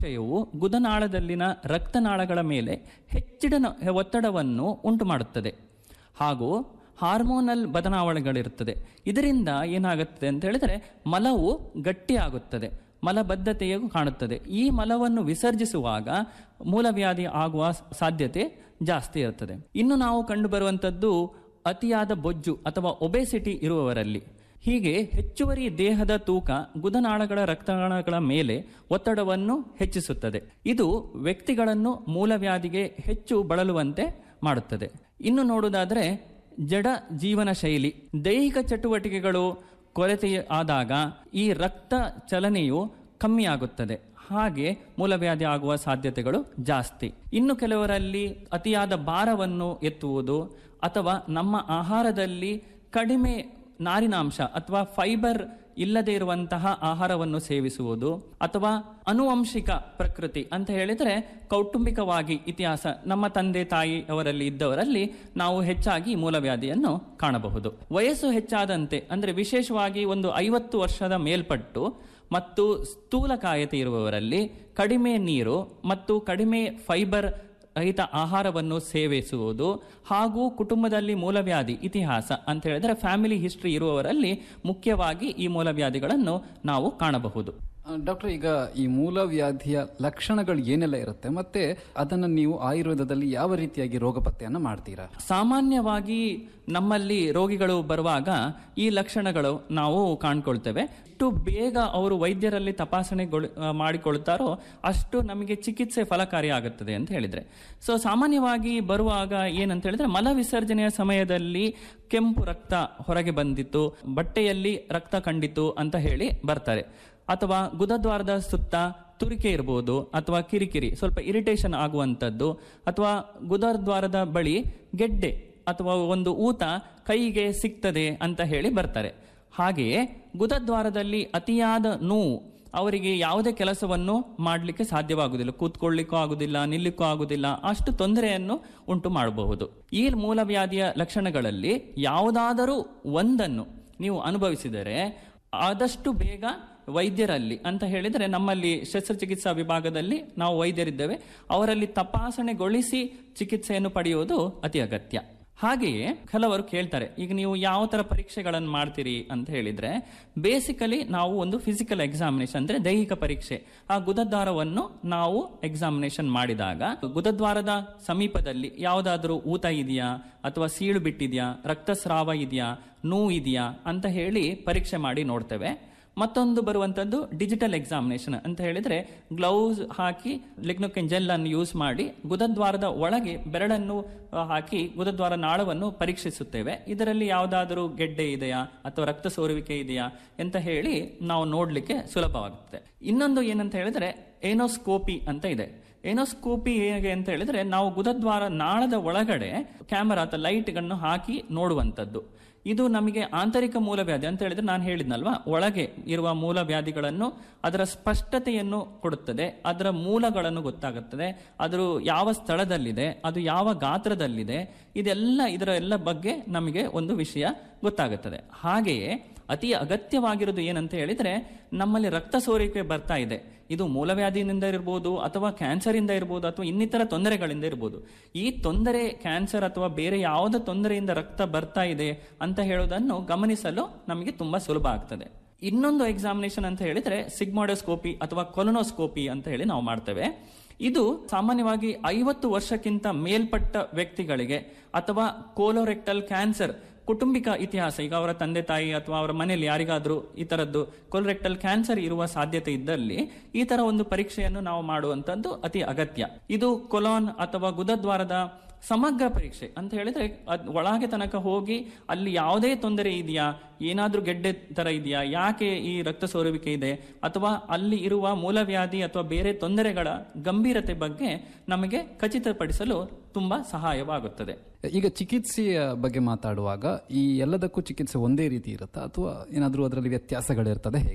ವಿಷಯವು ಗುದನಾಳದಲ್ಲಿನ ರಕ್ತನಾಳಗಳ ಮೇಲೆ ಹೆಚ್ಚಿನ ನ- ಒತ್ತಡವನ್ನು ಉಂಟು ಮಾಡುತ್ತದೆ ಹಾಗೂ ಹಾರ್ಮೋನಲ್ ಬದಲಾವಣೆಗಳಿರುತ್ತದೆ ಇದರಿಂದ ಏನಾಗುತ್ತದೆ ಅಂತ ಹೇಳಿದ್ರೆ ಮಲವು ಗಟ್ಟಿಯಾಗುತ್ತದೆ ಮಲಬದ್ಧತೆಯು ಕಾಣುತ್ತದೆ ಈ ಮಲವನ್ನು ವಿಸರ್ಜಿಸುವಾಗ ಮೂಲವ್ಯಾಧಿ ಆಗುವ ಸಾಧ್ಯತೆ ಜಾಸ್ತಿ ಇರುತ್ತದೆ ಇನ್ನು ನಾವು ಕಂಡುಬರುವಂಥದ್ದು ಅತಿಯಾದ ಬೊಜ್ಜು ಅಥವಾ ಒಬೆಸಿಟಿ ಇರುವವರಲ್ಲಿ ಹೀಗೆ ಹೆಚ್ಚುವರಿ ದೇಹದ ತೂಕ ಗುದನಾಳಗಳ ರಕ್ತನಾಳಗಳ ಮೇಲೆ ಒತ್ತಡವನ್ನು ಹೆಚ್ಚಿಸುತ್ತದೆ ಇದು ವ್ಯಕ್ತಿಗಳನ್ನು ಮೂಲವ್ಯಾಧಿಗೆ ಹೆಚ್ಚು ಬಳಲುವಂತೆ ಮಾಡುತ್ತದೆ ಇನ್ನು ನೋಡುವುದಾದರೆ ಜಡ ಜೀವನ ಶೈಲಿ ದೈಹಿಕ ಚಟುವಟಿಕೆಗಳು ಕೊರತೆ ಆದಾಗ ಈ ರಕ್ತ ಚಲನೆಯು ಕಮ್ಮಿಯಾಗುತ್ತದೆ ಹಾಗೆ ಮೂಲವ್ಯಾಧಿ ಆಗುವ ಸಾಧ್ಯತೆಗಳು ಜಾಸ್ತಿ ಇನ್ನು ಕೆಲವರಲ್ಲಿ ಅತಿಯಾದ ಭಾರವನ್ನು ಎತ್ತುವುದು ಅಥವಾ ನಮ್ಮ ಆಹಾರದಲ್ಲಿ ಕಡಿಮೆ ನಾರಿನಾಂಶ ಅಥವಾ ಫೈಬರ್ ಇಲ್ಲದೆ ಇರುವಂತಹ ಆಹಾರವನ್ನು ಸೇವಿಸುವುದು ಅಥವಾ ಅನುವಂಶಿಕ ಪ್ರಕೃತಿ ಅಂತ ಹೇಳಿದರೆ ಕೌಟುಂಬಿಕವಾಗಿ ಇತಿಹಾಸ ನಮ್ಮ ತಂದೆ ತಾಯಿ ಅವರಲ್ಲಿ ಇದ್ದವರಲ್ಲಿ ನಾವು ಹೆಚ್ಚಾಗಿ ಮೂಲವ್ಯಾಧಿಯನ್ನು ಕಾಣಬಹುದು ವಯಸ್ಸು ಹೆಚ್ಚಾದಂತೆ ಅಂದರೆ ವಿಶೇಷವಾಗಿ ಒಂದು ಐವತ್ತು ವರ್ಷದ ಮೇಲ್ಪಟ್ಟು ಮತ್ತು ಸ್ಥೂಲಕಾಯತೆ ಇರುವವರಲ್ಲಿ ಕಡಿಮೆ ನೀರು ಮತ್ತು ಕಡಿಮೆ ಫೈಬರ್ ರಹಿತ ಆಹಾರವನ್ನು ಸೇವಿಸುವುದು ಹಾಗೂ ಕುಟುಂಬದಲ್ಲಿ ಮೂಲವ್ಯಾಧಿ ಇತಿಹಾಸ ಅಂತ ಹೇಳಿದ್ರೆ ಫ್ಯಾಮಿಲಿ ಹಿಸ್ಟ್ರಿ ಇರುವವರಲ್ಲಿ ಮುಖ್ಯವಾಗಿ ಈ ಮೂಲವ್ಯಾಧಿಗಳನ್ನು ನಾವು ಕಾಣಬಹುದು ಡಾಕ್ಟರ್ ಈಗ ಈ ಮೂಲವ್ಯಾಧಿಯ ಲಕ್ಷಣಗಳು ಏನೆಲ್ಲ ಇರುತ್ತೆ ಮತ್ತೆ ಅದನ್ನು ನೀವು ಆಯುರ್ವೇದದಲ್ಲಿ ಯಾವ ರೀತಿಯಾಗಿ ರೋಗ ಪತ್ತೆಯನ್ನು ಮಾಡ್ತೀರಾ ಸಾಮಾನ್ಯವಾಗಿ ನಮ್ಮಲ್ಲಿ ರೋಗಿಗಳು ಬರುವಾಗ ಈ ಲಕ್ಷಣಗಳು ನಾವು ಕಾಣ್ಕೊಳ್ತೇವೆ ಎಷ್ಟು ಬೇಗ ಅವರು ವೈದ್ಯರಲ್ಲಿ ತಪಾಸಣೆ ಮಾಡಿಕೊಳ್ತಾರೋ ಅಷ್ಟು ನಮಗೆ ಚಿಕಿತ್ಸೆ ಫಲಕಾರಿ ಆಗುತ್ತದೆ ಅಂತ ಹೇಳಿದ್ರೆ ಸೊ ಸಾಮಾನ್ಯವಾಗಿ ಬರುವಾಗ ಏನಂತ ಹೇಳಿದ್ರೆ ಮಲ ವಿಸರ್ಜನೆಯ ಸಮಯದಲ್ಲಿ ಕೆಂಪು ರಕ್ತ ಹೊರಗೆ ಬಂದಿತ್ತು ಬಟ್ಟೆಯಲ್ಲಿ ರಕ್ತ ಕಂಡಿತು ಅಂತ ಹೇಳಿ ಬರ್ತಾರೆ ಅಥವಾ ಗುದದ್ವಾರದ ಸುತ್ತ ತುರಿಕೆ ಇರ್ಬೋದು ಅಥವಾ ಕಿರಿಕಿರಿ ಸ್ವಲ್ಪ ಇರಿಟೇಷನ್ ಆಗುವಂಥದ್ದು ಅಥವಾ ಗುದದ್ವಾರದ ಬಳಿ ಗೆಡ್ಡೆ ಅಥವಾ ಒಂದು ಊತ ಕೈಗೆ ಸಿಗ್ತದೆ ಅಂತ ಹೇಳಿ ಬರ್ತಾರೆ ಹಾಗೆಯೇ ಗುದದ್ವಾರದಲ್ಲಿ ಅತಿಯಾದ ನೋವು ಅವರಿಗೆ ಯಾವುದೇ ಕೆಲಸವನ್ನು ಮಾಡಲಿಕ್ಕೆ ಸಾಧ್ಯವಾಗುವುದಿಲ್ಲ ಕೂತ್ಕೊಳ್ಳಿಕ್ಕೂ ಆಗುದಿಲ್ಲ ನಿಲ್ಲಿಕ್ಕೂ ಆಗುದಿಲ್ಲ ಅಷ್ಟು ತೊಂದರೆಯನ್ನು ಉಂಟು ಮಾಡಬಹುದು ಈ ಮೂಲವ್ಯಾಧಿಯ ಲಕ್ಷಣಗಳಲ್ಲಿ ಯಾವುದಾದರೂ ಒಂದನ್ನು ನೀವು ಅನುಭವಿಸಿದರೆ ಆದಷ್ಟು ಬೇಗ ವೈದ್ಯರಲ್ಲಿ ಅಂತ ಹೇಳಿದರೆ ನಮ್ಮಲ್ಲಿ ಶಸ್ತ್ರಚಿಕಿತ್ಸಾ ವಿಭಾಗದಲ್ಲಿ ನಾವು ವೈದ್ಯರಿದ್ದೇವೆ ಅವರಲ್ಲಿ ತಪಾಸಣೆಗೊಳಿಸಿ ಚಿಕಿತ್ಸೆಯನ್ನು ಪಡೆಯುವುದು ಅತಿ ಅಗತ್ಯ ಹಾಗೆಯೇ ಕೆಲವರು ಕೇಳ್ತಾರೆ ಈಗ ನೀವು ಯಾವ ತರ ಪರೀಕ್ಷೆಗಳನ್ನು ಮಾಡ್ತೀರಿ ಅಂತ ಹೇಳಿದ್ರೆ ಬೇಸಿಕಲಿ ನಾವು ಒಂದು ಫಿಸಿಕಲ್ ಎಕ್ಸಾಮಿನೇಷನ್ ಅಂದ್ರೆ ದೈಹಿಕ ಪರೀಕ್ಷೆ ಆ ಗುದದ್ವಾರವನ್ನು ನಾವು ಎಕ್ಸಾಮಿನೇಷನ್ ಮಾಡಿದಾಗ ಗುದದ್ವಾರದ ಸಮೀಪದಲ್ಲಿ ಯಾವುದಾದ್ರೂ ಊತ ಇದೆಯಾ ಅಥವಾ ಸೀಳು ಬಿಟ್ಟಿದೆಯಾ ರಕ್ತಸ್ರಾವ ಇದೆಯಾ ನೋವು ಇದೆಯಾ ಅಂತ ಹೇಳಿ ಪರೀಕ್ಷೆ ಮಾಡಿ ನೋಡ್ತೇವೆ ಮತ್ತೊಂದು ಬರುವಂತದ್ದು ಡಿಜಿಟಲ್ ಎಕ್ಸಾಮಿನೇಷನ್ ಅಂತ ಹೇಳಿದ್ರೆ ಗ್ಲೌಸ್ ಹಾಕಿ ಲಿಗ್ನೋಕೆನ್ ಜೆಲ್ ಅನ್ನು ಯೂಸ್ ಮಾಡಿ ಗುದದ್ವಾರದ ಒಳಗೆ ಬೆರಳನ್ನು ಆ, ಹಾಕಿ ಗುದದ್ವಾರ ನಾಳವನ್ನು ಪರೀಕ್ಷಿಸುತ್ತೇವೆ ಇದರಲ್ಲಿ ಯಾವುದಾದರೂ ಗೆಡ್ಡೆ ಇದೆಯಾ ಅಥವಾ ರಕ್ತ ಸೋರುವಿಕೆ ಇದೆಯಾ ಅಂತ ಹೇಳಿ ನಾವು ನೋಡ್ಲಿಕ್ಕೆ ಸುಲಭವಾಗುತ್ತದೆ ಇನ್ನೊಂದು ಏನಂತ ಹೇಳಿದ್ರೆ ಏನೋಸ್ಕೋಪಿ ಅಂತ ಇದೆ ಏನೋಸ್ಕೋಪಿ ಹೇಗೆ ಅಂತ ಹೇಳಿದ್ರೆ ನಾವು ಗುದದ್ವಾರ ನಾಳದ ಒಳಗಡೆ ಕ್ಯಾಮರಾ ಅಥವಾ ಲೈಟ್ಗಳನ್ನು ಹಾಕಿ ನೋಡುವಂಥದ್ದು ಇದು ನಮಗೆ ಆಂತರಿಕ ಮೂಲವ್ಯಾಧಿ ಅಂತ ಹೇಳಿದ್ರೆ ನಾನು ಹೇಳಿದ್ನಲ್ವಾ ಒಳಗೆ ಇರುವ ಮೂಲವ್ಯಾಧಿಗಳನ್ನು ಅದರ ಸ್ಪಷ್ಟತೆಯನ್ನು ಕೊಡುತ್ತದೆ ಅದರ ಮೂಲಗಳನ್ನು ಗೊತ್ತಾಗುತ್ತದೆ ಅದರ ಯಾವ ಸ್ಥಳದಲ್ಲಿದೆ ಅದು ಯಾವ ಗಾತ್ರದಲ್ಲಿದೆ ಇದೆಲ್ಲ ಇದರ ಎಲ್ಲ ಬಗ್ಗೆ ನಮಗೆ ಒಂದು ವಿಷಯ ಗೊತ್ತಾಗುತ್ತದೆ ಹಾಗೆಯೇ ಅತಿ ಅಗತ್ಯವಾಗಿರೋದು ಏನಂತ ಹೇಳಿದ್ರೆ ನಮ್ಮಲ್ಲಿ ರಕ್ತ ಸೋರಿಕೆ ಬರ್ತಾ ಇದೆ ಇದು ಮೂಲವ್ಯಾಧಿಯಿಂದ ಇರ್ಬೋದು ಅಥವಾ ಕ್ಯಾನ್ಸರ್ ಇಂದ ಇರ್ಬೋದು ಅಥವಾ ಇನ್ನಿತರ ತೊಂದರೆಗಳಿಂದ ಇರ್ಬೋದು ಈ ತೊಂದರೆ ಕ್ಯಾನ್ಸರ್ ಅಥವಾ ಬೇರೆ ಯಾವುದೇ ತೊಂದರೆಯಿಂದ ರಕ್ತ ಬರ್ತಾ ಇದೆ ಅಂತ ಹೇಳೋದನ್ನು ಗಮನಿಸಲು ನಮಗೆ ತುಂಬಾ ಸುಲಭ ಆಗ್ತದೆ ಇನ್ನೊಂದು ಎಕ್ಸಾಮಿನೇಷನ್ ಅಂತ ಹೇಳಿದ್ರೆ ಸಿಗ್ಮಾಡೋಸ್ಕೋಪಿ ಅಥವಾ ಕೊಲೊನೋಸ್ಕೋಪಿ ಅಂತ ಹೇಳಿ ನಾವು ಮಾಡ್ತೇವೆ ಇದು ಸಾಮಾನ್ಯವಾಗಿ ಐವತ್ತು ವರ್ಷಕ್ಕಿಂತ ಮೇಲ್ಪಟ್ಟ ವ್ಯಕ್ತಿಗಳಿಗೆ ಅಥವಾ ಕೋಲೋರೆಕ್ಟಲ್ ಕ್ಯಾನ್ಸರ್ ಕುಟುಂಬಿಕ ಇತಿಹಾಸ ಈಗ ಅವರ ತಂದೆ ತಾಯಿ ಅಥವಾ ಅವರ ಮನೆಯಲ್ಲಿ ಯಾರಿಗಾದ್ರೂ ಈ ತರದ್ದು ಕೊಲರೆಕ್ಟಲ್ ಕ್ಯಾನ್ಸರ್ ಇರುವ ಸಾಧ್ಯತೆ ಇದ್ದಲ್ಲಿ ಈ ತರ ಒಂದು ಪರೀಕ್ಷೆಯನ್ನು ನಾವು ಮಾಡುವಂತದ್ದು ಅತಿ ಅಗತ್ಯ ಇದು ಕೊಲಾನ್ ಅಥವಾ ಗುದದ್ವಾರದ ಸಮಗ್ರ ಪರೀಕ್ಷೆ ಅಂತ ಹೇಳಿದ್ರೆ ಅದ್ ಒಳಗೆ ತನಕ ಹೋಗಿ ಅಲ್ಲಿ ಯಾವುದೇ ತೊಂದರೆ ಇದೆಯಾ ಏನಾದ್ರೂ ಗೆಡ್ಡೆ ತರ ಇದೆಯಾ ಯಾಕೆ ಈ ರಕ್ತ ಸೋರುವಿಕೆ ಇದೆ ಅಥವಾ ಅಲ್ಲಿ ಇರುವ ಮೂಲವ್ಯಾಧಿ ಅಥವಾ ಬೇರೆ ತೊಂದರೆಗಳ ಗಂಭೀರತೆ ಬಗ್ಗೆ ನಮಗೆ ಖಚಿತಪಡಿಸಲು ತುಂಬಾ ಸಹಾಯವಾಗುತ್ತದೆ ಈಗ ಚಿಕಿತ್ಸೆಯ ಬಗ್ಗೆ ಮಾತಾಡುವಾಗ ಈ ಎಲ್ಲದಕ್ಕೂ ಚಿಕಿತ್ಸೆ ಒಂದೇ ರೀತಿ ಇರುತ್ತಾ ಅಥವಾ ಏನಾದರೂ ಅದರಲ್ಲಿ ವ್ಯತ್ಯಾಸಗಳಿರ್ತದೆ ಹೇಗೆ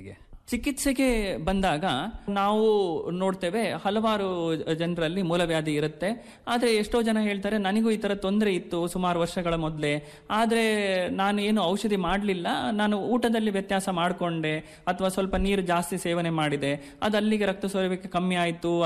ಚಿಕಿತ್ಸೆಗೆ ಬಂದಾಗ ನಾವು ನೋಡ್ತೇವೆ ಹಲವಾರು ಜನರಲ್ಲಿ ಮೂಲವ್ಯಾಧಿ ಇರುತ್ತೆ ಆದರೆ ಎಷ್ಟೋ ಜನ ಹೇಳ್ತಾರೆ ನನಗೂ ಈ ಥರ ತೊಂದರೆ ಇತ್ತು ಸುಮಾರು ವರ್ಷಗಳ ಮೊದಲೇ ಆದರೆ ನಾನು ಏನು ಔಷಧಿ ಮಾಡಲಿಲ್ಲ ನಾನು ಊಟದಲ್ಲಿ ವ್ಯತ್ಯಾಸ ಮಾಡಿಕೊಂಡೆ ಅಥವಾ ಸ್ವಲ್ಪ ನೀರು ಜಾಸ್ತಿ ಸೇವನೆ ಮಾಡಿದೆ ಅದು ಅಲ್ಲಿಗೆ ರಕ್ತ ಸೋರುವಿಕೆ ಕಮ್ಮಿ ಆಯಿತು